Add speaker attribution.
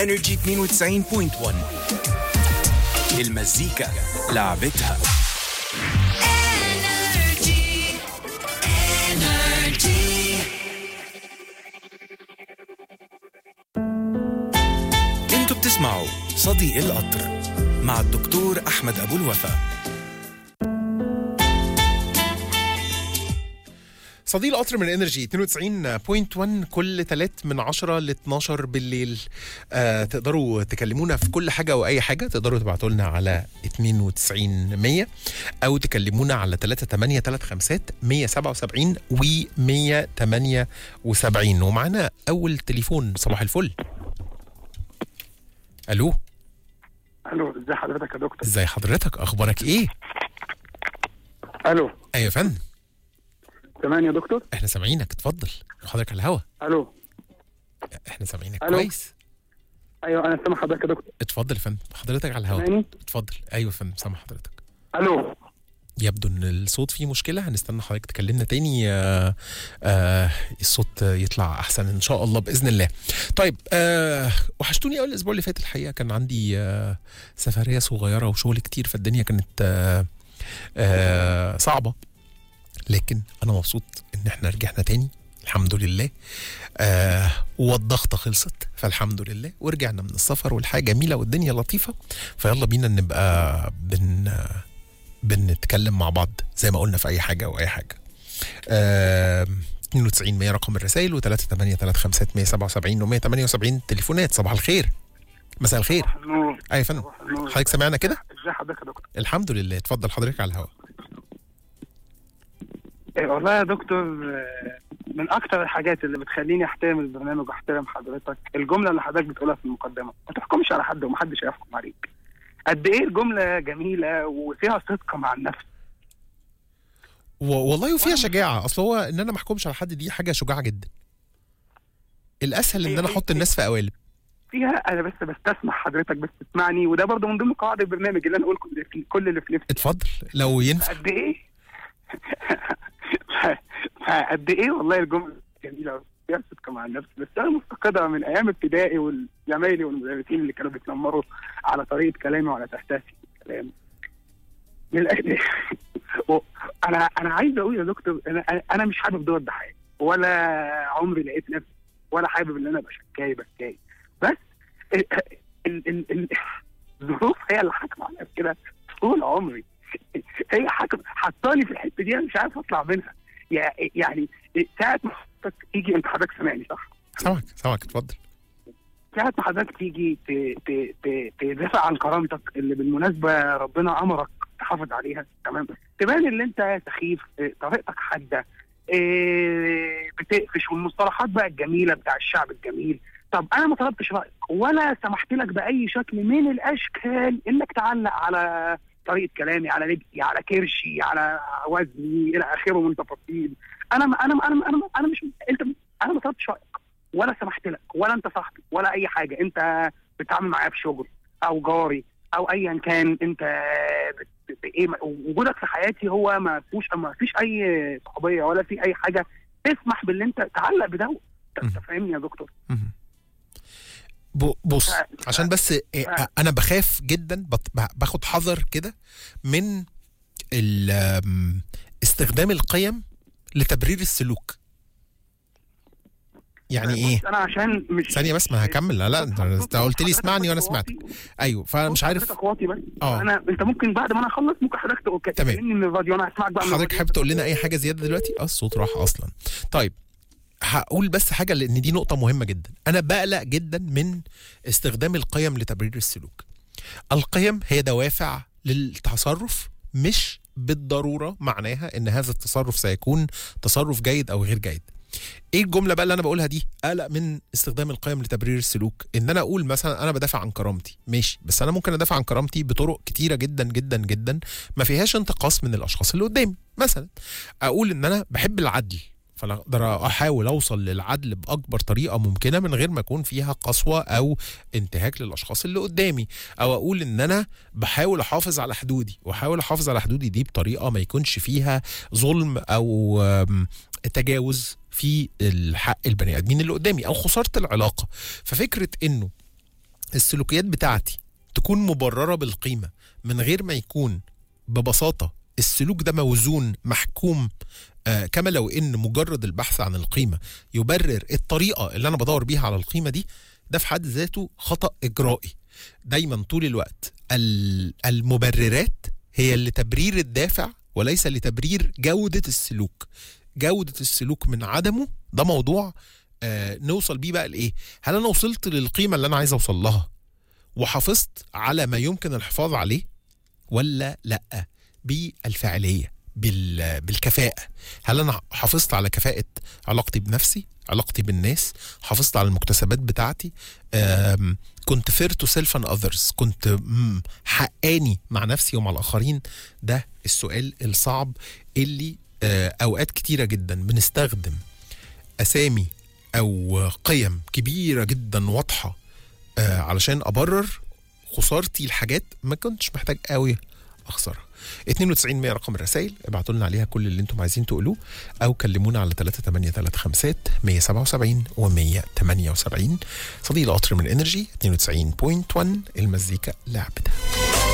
Speaker 1: انرجي 92.1 المزيكا لعبتها انتوا بتسمعوا صديق القطر مع الدكتور احمد ابو الوفا
Speaker 2: صديق القطر من انرجي 92.1 كل تلات من 10 ل 12 بالليل آه تقدروا تكلمونا في كل حاجه واي حاجه تقدروا تبعتوا لنا على 92 100 او تكلمونا على 38 35 177 و 178 ومعانا اول تليفون صباح الفل الو
Speaker 3: الو ازي حضرتك يا دكتور
Speaker 2: ازي حضرتك اخبارك ايه
Speaker 3: الو
Speaker 2: ايوه يا فندم
Speaker 3: تمام يا دكتور
Speaker 2: احنا سامعينك اتفضل حضرتك على الهوا
Speaker 3: الو
Speaker 2: احنا سامعينك
Speaker 3: ألو.
Speaker 2: كويس
Speaker 3: ايوه انا سامع حضرتك يا دكتور
Speaker 2: اتفضل يا فندم حضرتك على الهوا
Speaker 3: سامعني
Speaker 2: اتفضل ايوه يا فندم سامع حضرتك
Speaker 3: الو
Speaker 2: يبدو ان الصوت فيه مشكله هنستنى حضرتك تكلمنا تاني آه آه الصوت يطلع احسن ان شاء الله باذن الله طيب آه وحشتوني اول الاسبوع اللي فات الحقيقه كان عندي آه سفريه صغيره وشغل كتير فالدنيا كانت آه آه صعبه لكن انا مبسوط ان احنا رجعنا تاني الحمد لله آه والضغطه خلصت فالحمد لله ورجعنا من السفر والحياه جميله والدنيا لطيفه فيلا بينا نبقى بن بنتكلم مع بعض زي ما قلنا في اي حاجه او اي حاجه آه 92 100 رقم الرسائل و3 8 3 5 177 و 178 تليفونات صباح الخير مساء الخير
Speaker 3: صباح النور
Speaker 2: اي يا فندم
Speaker 3: صباح النور
Speaker 2: حضرتك سمعنا كده
Speaker 3: ازي حضرتك يا دكتور
Speaker 2: الحمد لله اتفضل حضرتك على الهواء
Speaker 3: إيه والله يا دكتور آه، من اكتر الحاجات اللي بتخليني احترم البرنامج واحترم حضرتك الجمله اللي حضرتك بتقولها في المقدمه ما تحكمش على حد ومحدش هيحكم عليك قد ايه الجمله جميله وفيها صدق مع النفس
Speaker 2: و- والله وفيها شجاعه اصل هو ان انا ما احكمش على حد دي حاجه شجاعه جدا الاسهل ان
Speaker 3: هي-
Speaker 2: انا
Speaker 3: هي-
Speaker 2: احط الناس في قوالب
Speaker 3: فيها انا بس بستسمح حضرتك بس تسمعني وده برضه من ضمن قواعد البرنامج اللي انا اقول كل- في- كل اللي في نفسي
Speaker 2: اتفضل لو ينفع
Speaker 3: قد ايه قد ايه والله الجمله جميله فيها صدق مع النفس بس انا مفتقدها من ايام ابتدائي والزمايلي والمدرسين اللي كانوا بيتنمروا على طريقه كلامي وعلى تحتاسي كلامي من الأهل و- انا انا عايز اقول يا دكتور انا انا مش حابب دور الضحايا ولا عمري لقيت نفسي ولا حابب ان انا ابقى شكاي بكاي بس ال- ال- ال- ال- الظروف هي اللي حاكمه عليا كده طول عمري هي حاكم حطاني في الحته دي انا مش عارف اطلع منها يع- يعني ساعه ما حضرتك تيجي انت حضرتك سامعني صح؟
Speaker 2: سامعك سامعك اتفضل
Speaker 3: ساعة ما حضرتك تيجي ت- ت- ت- تدافع عن كرامتك اللي بالمناسبة ربنا أمرك تحافظ عليها تمام تبان ان انت سخيف اه، طريقتك حادة اه، بتقفش والمصطلحات بقى الجميلة بتاع الشعب الجميل طب انا ما طلبتش رايك ولا سمحت لك باي شكل من الاشكال انك تعلق على طريقه كلامي على لبسي على كرشي على وزني الى اخره من تفاصيل انا ما انا ما انا ما انا, ما أنا مش انت انا ما طلبتش رايك ولا سمحت لك ولا انت صاحبي ولا اي حاجه انت بتتعامل معايا في شغل او جاري او ايا كان انت بت- بت- ايه وجودك في حياتي هو ما فيهوش ما فيش اي صحوبيه ولا في اي حاجه تسمح باللي انت تعلق بده انت أنت فاهمني يا دكتور
Speaker 2: مهم. ب- بص عشان بس إيه،
Speaker 3: آه.
Speaker 2: انا بخاف جدا بط- ب- باخد حذر كده من ال- آم، استخدام القيم لتبرير السلوك يعني ايه
Speaker 3: بص، انا عشان مش
Speaker 2: ثانيه بس ما هكمل لا لا انت أنت قلت لي اسمعني وانا سمعتك ايوه فانا مش عارف
Speaker 3: حضرتك واطي بس
Speaker 2: اه.
Speaker 3: انا انت ممكن بعد ما انا اخلص ممكن حضرتك تقول
Speaker 2: تمام.
Speaker 3: تكلمني من الراديو انا هسمعك بقى من
Speaker 2: حضرتك
Speaker 3: الراديو.
Speaker 2: حابب تقول لنا اي حاجه زياده دلوقتي اه الصوت راح اصلا طيب هقول بس حاجه لان دي نقطه مهمه جدا انا بقلق جدا من استخدام القيم لتبرير السلوك القيم هي دوافع للتصرف مش بالضروره معناها ان هذا التصرف سيكون تصرف جيد او غير جيد ايه الجمله بقى اللي انا بقولها دي قلق من استخدام القيم لتبرير السلوك ان انا اقول مثلا انا بدافع عن كرامتي ماشي بس انا ممكن ادافع عن كرامتي بطرق كتيره جدا جدا جدا ما فيهاش انتقاص من الاشخاص اللي قدامي مثلا اقول ان انا بحب العدل فانا اقدر احاول اوصل للعدل باكبر طريقه ممكنه من غير ما يكون فيها قسوه او انتهاك للاشخاص اللي قدامي او اقول ان انا بحاول احافظ على حدودي واحاول احافظ على حدودي دي بطريقه ما يكونش فيها ظلم او آم، تجاوز في الحق البني ادمين اللي قدامي او خساره العلاقه ففكره انه السلوكيات بتاعتي تكون مبرره بالقيمه من غير ما يكون ببساطه السلوك ده موزون محكوم آه كما لو ان مجرد البحث عن القيمه يبرر الطريقه اللي انا بدور بيها على القيمه دي ده في حد ذاته خطا اجرائي دايما طول الوقت ال- المبررات هي لتبرير الدافع وليس لتبرير جوده السلوك جوده السلوك من عدمه ده موضوع آه نوصل بيه بقى لايه هل انا وصلت للقيمه اللي انا عايز اوصل لها وحافظت على ما يمكن الحفاظ عليه ولا لا بالفعاليه بال... بالكفاءه هل انا حافظت على كفاءه علاقتي بنفسي علاقتي بالناس حافظت على المكتسبات بتاعتي أم... كنت فير تو سيلف اند اذرز كنت مم، حقاني مع نفسي ومع الاخرين ده السؤال الصعب اللي آه، اوقات كتيره جدا بنستخدم اسامي او قيم كبيره جدا واضحه آه، علشان ابرر خسارتي لحاجات ما كنتش محتاج قوي اخسرها 92 100 رقم الرسائل ابعتوا لنا عليها كل اللي انتم عايزين تقولوه او كلمونا على 3835 177 و 178 صديق القطر من انرجي 92.1 المزيكا لعبتها